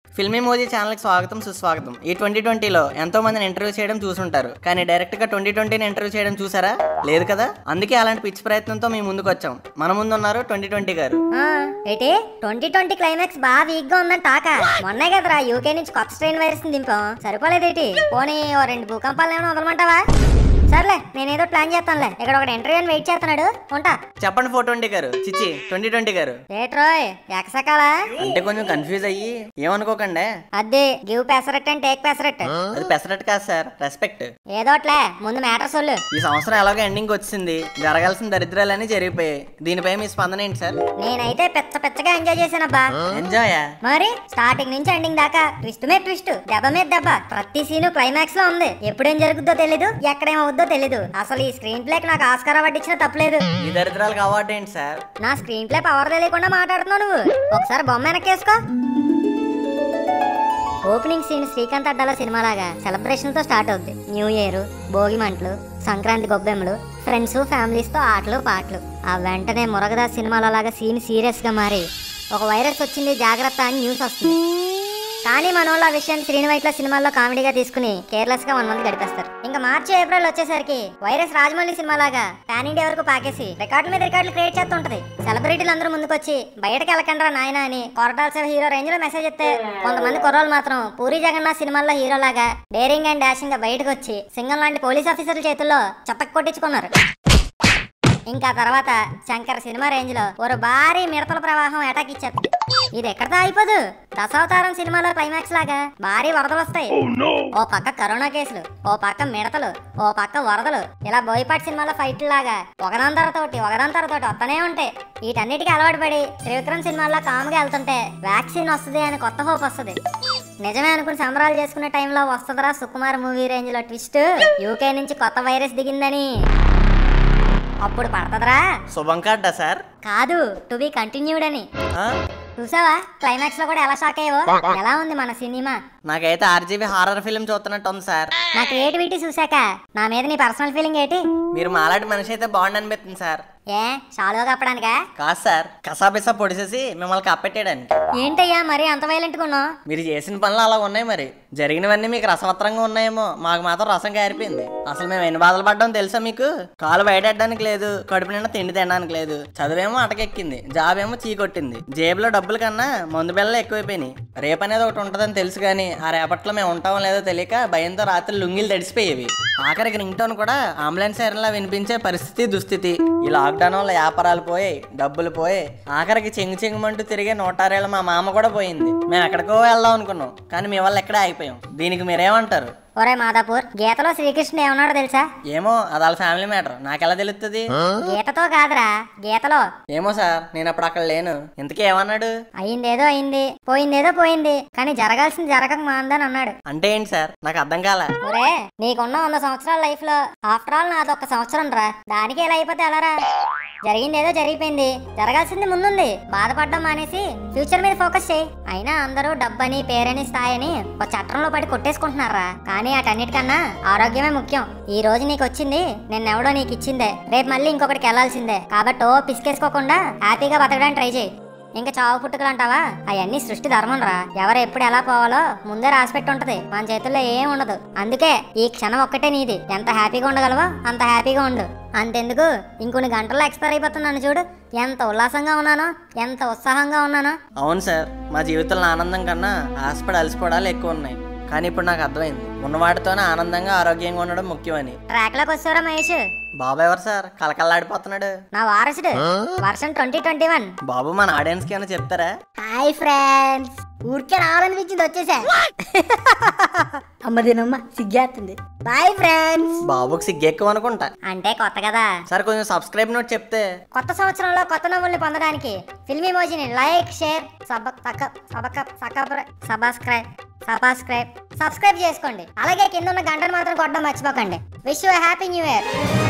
ఫిల్మీ మోదీ ఛానల్కి స్వాగతం సుస్వాగతం ఈ ట్వంటీ ట్వంటీలో ఎంతో మందిని ఇంటర్వ్యూ చేయడం చూసుంటారు కానీ డైరెక్ట్గా ట్వంటీ ట్వంటీని ఇంటర్వ్యూ చేయడం చూసారా లేదు కదా అందుకే అలాంటి పిచ్చి ప్రయత్నంతో మేము ముందుకు వచ్చాం మన ముందు ఉన్నారు ట్వంటీ ట్వంటీ గారు ఆ, ఏంటి ట్వంటీ ట్వంటీ క్లైమాక్స్ బాగా వీక్ గా ఉందని టాక మొన్నే కదరా యూకే నుంచి కొత్త స్ట్రెయిన్ వైరస్ ని దింపాం సరిపోలేదేటి పోనీ ఓ రెండు భూకంపాలు ఏమైనా వదలమంటావా సర్లే నేనేదో ప్లాన్ చేస్తానులే ఇక్కడ ఒక ఇంటర్వ్యూ వెయిట్ చేస్తున్నాడు ఉంటా చెప్పండి ఫోర్ ట్వంటీ గారు చిచ్చి ట్వంటీ ట్వంటీ గారు ఏట్రోయ్ ఎకసకాలా అంటే కొంచెం కన్ఫ్యూజ్ అయ్యి ఏమనుకోకండి అదే గివ్ పెసరట్ అండ్ టేక్ పెసరట్ అది పెసరట్ కాదు సార్ రెస్పెక్ట్ ఏదోట్లే ముందు మ్యాటర్ సొల్లు ఈ సంవత్సరం ఎలాగో ఎండింగ్ వచ్చింది జరగాల్సిన దరిద్రాలన్నీ జరిగిపోయాయి దీనిపై మీ స్పందన ఏంటి సార్ నేనైతే పెచ్చ పెచ్చగా ఎంజాయ్ చేశానబ్బా ఎంజాయా మరి స్టార్టింగ్ నుంచి ఎండింగ్ దాకా ట్విస్ట్ మీద ట్విస్ట్ దెబ్బ మీద దెబ్బ ప్రతి సీను క్లైమాక్స్ లో ఉంది ఎప్పుడేం జరుగుద్దో తెలీదు ఎక్కడేమవుద్దో తెలీదు అసలు ఈ స్క్రీన్ ప్లేకి నాకు ఆస్కార్ అవార్డు ఇచ్చినా తప్పలేదు ఈ దరిద్రాలకు అవార్డు ఏంటి సార్ నా స్క్రీన్ ప్లే పవర్ తెలియకుండా మాట్లాడుతున్నావు నువ్వు ఒకసారి బొమ్మ వెనక్కేసుకో ఓపెనింగ్ సీన్ శ్రీకాంత్ అడ్డాల సినిమాలాగా సెలబ్రేషన్ తో స్టార్ట్ అవుద్ది న్యూ ఇయర్ భోగి మంటలు సంక్రాంతి గొబ్బెమ్మలు ఫ్రెండ్స్ ఫ్యామిలీస్ తో ఆటలు పాటలు ఆ వెంటనే మురగదాస్ సినిమాలో లాగా సీన్ సీరియస్ గా మారి ఒక వైరస్ వచ్చింది జాగ్రత్త అని న్యూస్ వస్తుంది కానీ మన వాళ్ళు ఆ విషయాన్ని శ్రీనివైట్ల సినిమాల్లో కామెడీగా తీసుకుని కేర్లెస్ గా వన్ మంత్ గడిపేస్తారు ఇంకా మార్చి ఏప్రిల్ వచ్చేసరికి వైరస్ రాజమౌళి సినిమాలాగా పాన్ ఇండియా వరకు పాకేసి రికార్డుల మీద రికార్డులు క్రియేట్ చేస్తుంటది సెలబ్రిటీలు అందరూ ముందుకొచ్చి బయటకు వెళ్ళకండ్రా నాయన అని కొరటాల శివ హీరో రేంజ్ లో మెసేజ్ ఇస్తే కొంతమంది కుర్రోళ్ళు మాత్రం పూరి జగన్నాథ్ సినిమాల్లో హీరోలాగా డేరింగ్ అండ్ డాషింగ్ గా బయటకు వచ్చి సింగం లాంటి పోలీస్ ఆఫీసర్ల చేతుల్లో చతక్ కొట్టించుకున్నారు ఇంకా తర్వాత శంకర్ సినిమా రేంజ్ లో ఒక భారీ మిడతల ప్రవాహం అటాక్ ఇచ్చేస్తుంది ఇది ఎక్కడితో అయిపోదు దశావతారం సినిమాలో క్లైమాక్స్ లాగా భారీ వరదలు వస్తాయి ఓ పక్క కరోనా కేసులు ఓ పక్క మిడతలు ఓ పక్క వరదలు ఇలా బోయపాటి సినిమాలో ఫైట్ లాగా ఒకదాంతరతోటి ఒకదాంతరతోటి వస్తూనే ఉంటాయి వీటన్నిటికీ అలవాటు పడి త్రివిక్రమ్ సినిమాల్లో కాముగా వెళ్తుంటే వ్యాక్సిన్ వస్తుంది అని కొత్త హోప్ వస్తుంది నిజమే అనుకుని సంబరాలు చేసుకునే టైంలో వస్తుందిరా సుకుమార్ మూవీ రేంజ్ లో ట్విస్ట్ యూకే నుంచి కొత్త వైరస్ దిగిందని అప్పుడు పడతదరా శుభం కార్డా సార్ కాదు టు బి కంటిన్యూడ్ అని ఆ? చూసావా క్లైమాక్స్ లో కూడా ఎలా షాక్ అయ్యో ఎలా ఉంది మన సినిమా నాకైతే ఆర్జీబీ హారర్ ఫిల్మ్ చూస్తున్నట్టు ఉంది సార్ నా క్రియేటివిటీ చూసాక నా మీద నీ పర్సనల్ ఫీలింగ్ ఏంటి మీరు మాలాంటి మనిషి అయితే బాగుండి అనిపిస్తుంది సార్ ఏ షాలుగా కప్పడానికా కాదు సార్ కసాపిసా పొడిసేసి మిమ్మల్ని కప్పెట్టేయడానికి ఏంటయ్యా మరి అంత వైలెంట్ ఉన్నావు మీరు చేసిన పనులు అలా ఉన్నాయి మరి జరిగినవన్నీ మీకు రసవత్రంగా ఉన్నాయేమో మాకు మాత్రం రసం కారిపోయింది అసలు మేము ఎన్ని బాధలు పడ్డాం తెలుసా మీకు కాలు బయటెట్టడానికి లేదు కడుపు నిండా తిండి తినడానికి లేదు చదువేమో అటకెక్కింది జాబ్ ఏమో చీకొట్టింది జేబులో డబ్బుల కన్నా మందు బిళ్ళలు ఎక్కువైపోయినాయి రేపు అనేది ఒకటి ఉంటుందని తెలుసు కానీ ఆ రేపట్లో మేము ఉంటామో లేదో తెలియక భయంతో రాత్రి లుంగిలు తడిసిపోయేవి ఆఖరికి రింగ్ టోన్ కూడా అంబులెన్స్ ఎరలా వినిపించే పరిస్థితి దుస్థితి ఈ లాక్డౌన్ వల్ల వ్యాపారాలు పోయాయి డబ్బులు పోయాయి ఆఖరికి చెంగు చెంగుమంటూ తిరిగే నూటారేళ్ళ మా మామ కూడా పోయింది మేము ఎక్కడికో వెళ్దాం అనుకున్నాం కానీ మీ వల్ల ఎక్కడే ఆగిపోయాం దీనికి మీరేమంటారు ఒరే మాదాపూర్ గీతలో శ్రీకృష్ణుడు ఏమన్నాడు తెలుసా ఏమో అది వాళ్ళ ఫ్యామిలీ మ్యాటర్ నాకెలా తెలుస్తుంది గీతతో కాదురా గీతలో ఏమో సార్ నేను అప్పుడు అక్కడ లేను ఇంతకీ ఏమన్నాడు అయిందేదో అయింది పోయిందేదో పోయింది కానీ జరగాల్సింది జరగక మాందని అన్నాడు అంటే ఏంటి సార్ నాకు అర్థం కాల ఒరే నీకున్న వంద సంవత్సరాల లైఫ్ లో ఆఫ్టర్ ఆల్ నాది ఒక సంవత్సరం రా దానికి ఎలా అయిపోతే ఎలారా జరిగిందేదో జరిగిపోయింది జరగాల్సింది ముందుంది బాధపడడం మానేసి ఫ్యూచర్ మీద ఫోకస్ చేయి అయినా అందరూ డబ్బని పేరని స్థాయిని ఒక చట్టంలో పడి కొట్టేసుకుంటున్నారా కానీ అటన్నిటికన్నా ఆరోగ్యమే ముఖ్యం ఈ రోజు నీకు వచ్చింది నిన్నెవడో నీకు ఇచ్చిందే రేపు మళ్ళీ ఇంకొకటికి వెళ్లాల్సిందే కాబట్టి ఓ పిసికేసుకోకుండా హ్యాపీగా బతకడానికి ట్రై చేయి ఇంకా చావు పుట్టుకలు అంటావా అవన్నీ సృష్టి ధర్మం రా ఎవరు ఎప్పుడు ఎలా పోవాలో ముందే రాసిపెట్టి ఉంటది మన చేతుల్లో ఏం ఉండదు అందుకే ఈ క్షణం ఒక్కటే నీది ఎంత హ్యాపీగా ఉండగలవో అంత హ్యాపీగా ఉండు అంతెందుకు ఇంకొన్ని గంటల్లో ఎక్స్పైర్ అయిపోతున్నాను చూడు ఎంత ఉల్లాసంగా ఉన్నానో ఎంత ఉత్సాహంగా ఉన్నానో అవును సార్ మా జీవితంలో ఆనందం కన్నా ఆశపడి అలసిపోవడాలు ఎక్కువ ఉన్నాయి కానీ ఇప్పుడు నాకు అర్థమైంది ఉన్నవాటితోనే ఆనందంగా ఆరోగ్యంగా ఉండడం ముఖ్యమని ట్రాక్ లోకి వచ్చారా మహేష్ బాబు ఎవరు సార్ కలకల్లాడిపోతున్నాడు నా వారసుడు వర్షన్ ట్వంటీ ట్వంటీ వన్ బాబు మన ఆడియన్స్ కి ఏమైనా చెప్తారా హాయ్ ఫ్రెండ్స్ ఊరికే రావాలనిపించింది వచ్చేసా అమ్మదినమ్మ సిగ్గేస్తుంది బాయ్ ఫ్రెండ్స్ బాబుకి సిగ్గు ఎక్కువ అనుకుంటా అంటే కొత్త కదా సార్ కొంచెం సబ్స్క్రైబ్ నోట్ చెప్తే కొత్త సంవత్సరంలో కొత్త నవ్వుల్ని పొందడానికి ఫిల్మీ మోజీని లైక్ షేర్ సబ సక సబక సకబ్ర సబ్స్క్రైబ్ సబ్స్క్రైబ్ సబ్స్క్రైబ్ చేసుకోండి అలాగే కింద ఉన్న గంటను మాత్రం కొట్టడం మర్చిపోకండి wish you happy new year